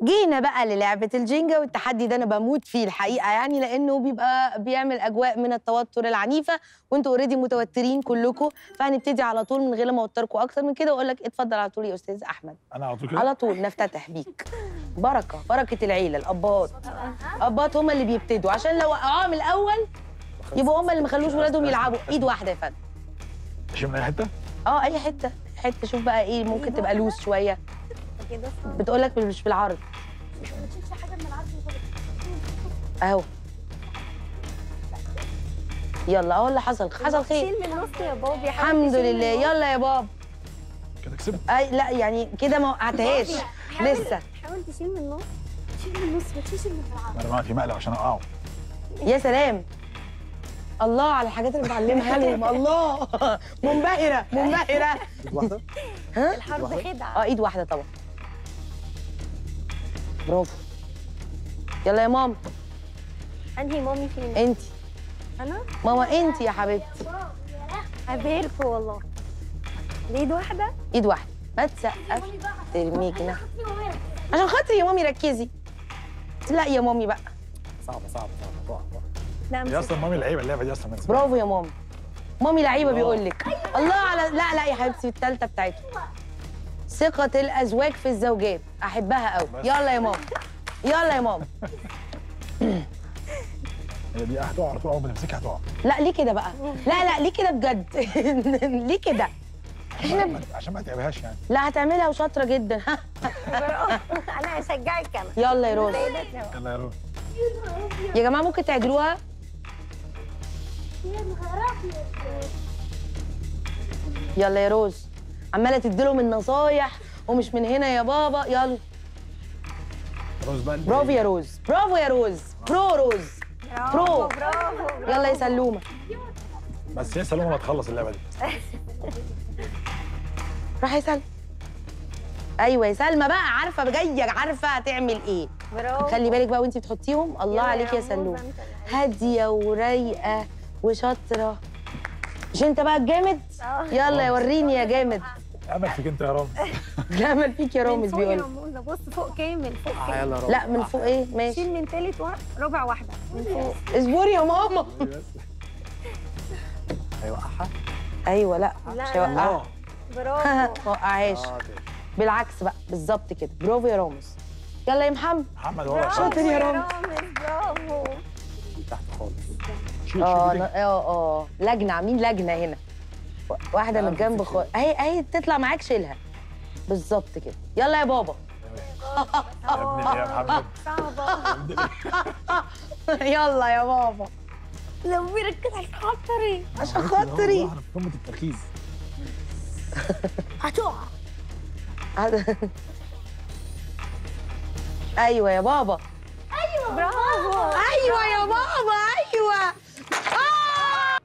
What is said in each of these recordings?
جينا بقى للعبة الجينجا والتحدي ده أنا بموت فيه الحقيقة يعني لأنه بيبقى بيعمل أجواء من التوتر العنيفة وأنتوا أوريدي متوترين كلكم فهنبتدي على طول من غير ما أوتركم أكتر من كده وأقول لك اتفضل على طول يا أستاذ أحمد انا على طول كده على طول نفتتح بيك بركة بركة العيلة الأباط أباط هم اللي بيبتدوا عشان لو وقعوها من الأول يبقوا هم اللي ما خلوش ولادهم يلعبوا إيد واحدة يا فندم اشيل من اي حته اه اي حته حته شوف بقى ايه ممكن تبقى لوس شويه كده بتقول لك مش بالعرض ما تشيلش حاجه من العرض وخلاص. اهو يلا اهو اللي حصل حصل خير شيل من النص يا بابي حاول الحمد تشيل من لله النص. يلا يا بابا كده كسبت اي لا يعني كده ما وقعتهاش حاول- لسه حاول تشيل من النص شيل من النص ما تشيلش من العرض انا معاك في مقلب عشان اوقعه يا سلام الله على الحاجات اللي بتعلمها لهم الله منبهره منبهره واحده الحرب اه خدعه ايد واحده طبعا برافو يلا يا ماما انهي مامي فين انت انا ماما انت يا حبيبتي هبهركوا والله بايد واحده ايد واحده ما تسقف ترميكي ناحية عشان خاطري يا مامي ركزي لا يا مامي بقى صعبه صعبه صعبه تقع تقع. لا هي مش اصلا مامي لعيبه اللعبه دي اصلا من زمان. برافو يا مامي مامي لعيبه الله. بيقول لك الله على لا لا يا حبيبتي الثالثه بتاعتهم ثقة الأزواج في الزوجات أحبها قوي بس. يلا يا ماما يلا يا ماما هي دي هتقع على طول اول ما تمسكها هتقع لا ليه كده بقى لا لا ليه كده بجد ليه كده عشان ما- عشان ما تعبهاش يعني لا هتعملها وشاطرة جدا ها انا هشجعك انا يلا يا روز يلا يا روح يا جماعة ممكن تعدلوها يلا يا روز عمالة تديلهم النصايح ومش من هنا يا بابا يلا روز بقى اللي- برافو يا روز برافو يا روز برو روز برو. برافو يلا يا سلومة بس هي سلومه ما تخلص اللعبه دي راح يا سلمى ايوه يا سلمى بقى عارفه جايه عارفه هتعمل ايه برافو خلي بالك بقى وانت بتحطيهم الله يلا يا عليك يا رموز، سلومه أنت اللي هاديه ورايقه وشاطره مش انت بقى الجامد آه. يلا يا وريني يا جامد امل فيك انت يا رامز جامد فيك يا من رامز فوق يا بيقول رموزة بص فوق كامل فوق آه، كامل يلا يا رامز لا من فوق ايه ماشي شيل من تالت واحد ربع واحده من فوق اصبري يا ماما هيوقعها ايوه لا لا، مش لا. هيوقعها برافو ما وقعهاش شاطر. بالعكس بقى بالظبط كده برافو يا رامز يلا يا محمد محمد هو برافو شاطر يا رامز. رامز برافو تحت خالص شيل اه شيل اه ايدك. اه لجنه عاملين لجنه هنا واحده من لا، الجنب في خالص اهي اهي تطلع معاك شيلها بالظبط كده يلا يا بابا يا ابني يا محمد صعبه يلا يا بابا لو بيركز على خاطري عشان خاطري احنا في قمه التركيز هتقع ايوه يا بابا برافو ايوه يا بابا ايوه آه!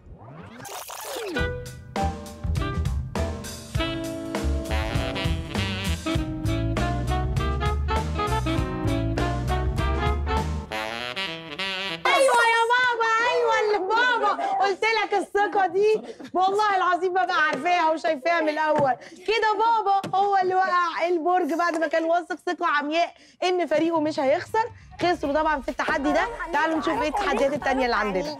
ايوه يا بابا ايوه اللي بابا قلت لك الثقه دي والله العظيم ببقى عارفاها وشايفاها من الاول كده بابا هو اللي وقع البرج بعد ما كان واثق ثقه عمياء ان فريقه مش هيخسر خسروا طبعا في التحدي ده تعالوا نشوف ايه التحديات التانيه اللي عندنا